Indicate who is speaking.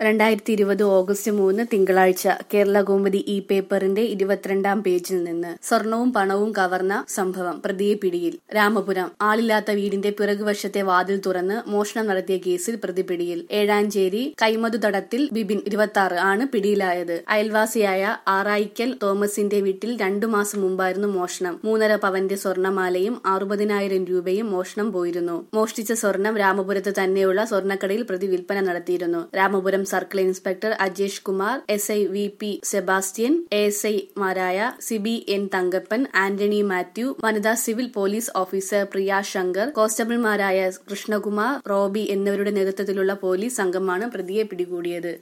Speaker 1: രണ്ടായിരത്തി ഇരുപത് ഓഗസ്റ്റ് മൂന്ന് തിങ്കളാഴ്ച കേരള കൗമുദി ഇ പേപ്പറിന്റെ ഇരുപത്തിരണ്ടാം പേജിൽ നിന്ന് സ്വർണവും പണവും കവർന്ന സംഭവം പ്രതിയെ പിടിയിൽ രാമപുരം ആളില്ലാത്ത വീടിന്റെ പിറകുവശത്തെ വാതിൽ തുറന്ന് മോഷണം നടത്തിയ കേസിൽ പ്രതി പിടിയിൽ ഏഴാഞ്ചേരി കൈമതുതടത്തിൽ ബിബിൻ ഇരുപത്തി ആറ് ആണ് പിടിയിലായത് അയൽവാസിയായ ആറായിക്കൽ തോമസിന്റെ വീട്ടിൽ രണ്ടു മാസം മുമ്പായിരുന്നു മോഷണം മൂന്നര പവന്റെ സ്വർണമാലയും അറുപതിനായിരം രൂപയും മോഷണം പോയിരുന്നു മോഷ്ടിച്ച സ്വർണം രാമപുരത്ത് തന്നെയുള്ള സ്വർണ്ണക്കടയിൽ പ്രതി വിൽപ്പന നടത്തിയിരുന്നു Ramapuram circle inspector Ajesh Kumar S I V P Sebastian A S ഐമാരായ സിബി എൻ തങ്കപ്പൻ ആന്റണി മാത്യു വനിതാ civil police officer Priya Shankar കോൺസ്റ്റബിൾമാരായ കൃഷ്ണകുമാർ റോബി എന്നിവരുടെ നേതൃത്വത്തിലുള്ള പോലീസ് സംഘമാണ് പ്രതിയെ പിടികൂടിയത്